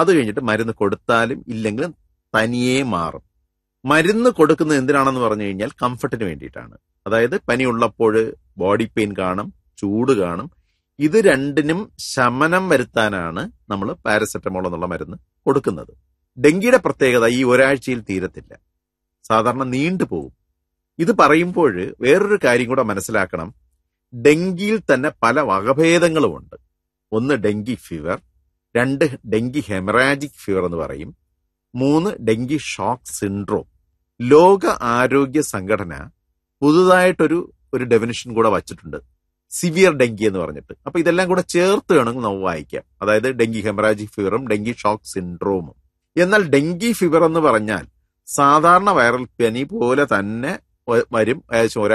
അത് കഴിഞ്ഞിട്ട് മരുന്ന് കൊടുത്താലും ഇല്ലെങ്കിലും തനിയെ മാറും മരുന്ന് കൊടുക്കുന്നത് എന്തിനാണെന്ന് പറഞ്ഞു കഴിഞ്ഞാൽ കംഫർട്ടിന് വേണ്ടിയിട്ടാണ് അതായത് പനിയുള്ളപ്പോൾ ബോഡി പെയിൻ കാണും ചൂട് കാണും ഇത് രണ്ടിനും ശമനം വരുത്താനാണ് നമ്മൾ പാരസെറ്റമോൾ എന്നുള്ള മരുന്ന് കൊടുക്കുന്നത് ഡെങ്കിയുടെ പ്രത്യേകത ഈ ഒരാഴ്ചയിൽ തീരത്തില്ല സാധാരണ നീണ്ടുപോകും ഇത് പറയുമ്പോൾ വേറൊരു കാര്യം കൂടെ മനസ്സിലാക്കണം ഡെങ്കിയിൽ തന്നെ പല വകഭേദങ്ങളുമുണ്ട് ഒന്ന് ഡെങ്കി ഫീവർ രണ്ട് ഡെങ്കി ഹെമറാജിക് ഫീവർ എന്ന് പറയും മൂന്ന് ഡെങ്കി ഷോക്ക് സിൻഡ്രോം ലോക ആരോഗ്യ സംഘടന പുതുതായിട്ടൊരു ഒരു ഡെഫിനിഷൻ കൂടെ വച്ചിട്ടുണ്ട് സിവിയർ ഡെങ്കി എന്ന് പറഞ്ഞിട്ട് അപ്പൊ ഇതെല്ലാം കൂടെ ചേർത്ത് വേണമെങ്കിൽ നമുക്ക് വായിക്കാം അതായത് ഡെങ്കി ഹെമറാജിക് ഫീവറും ഡെങ്കി ഷോക്ക് സിൻഡ്രോമും എന്നാൽ ഡെങ്കി ഫീവർ എന്ന് പറഞ്ഞാൽ സാധാരണ വൈറൽ പനി പോലെ തന്നെ വ- വരും ഏകദേശം ഒരാഴ്ച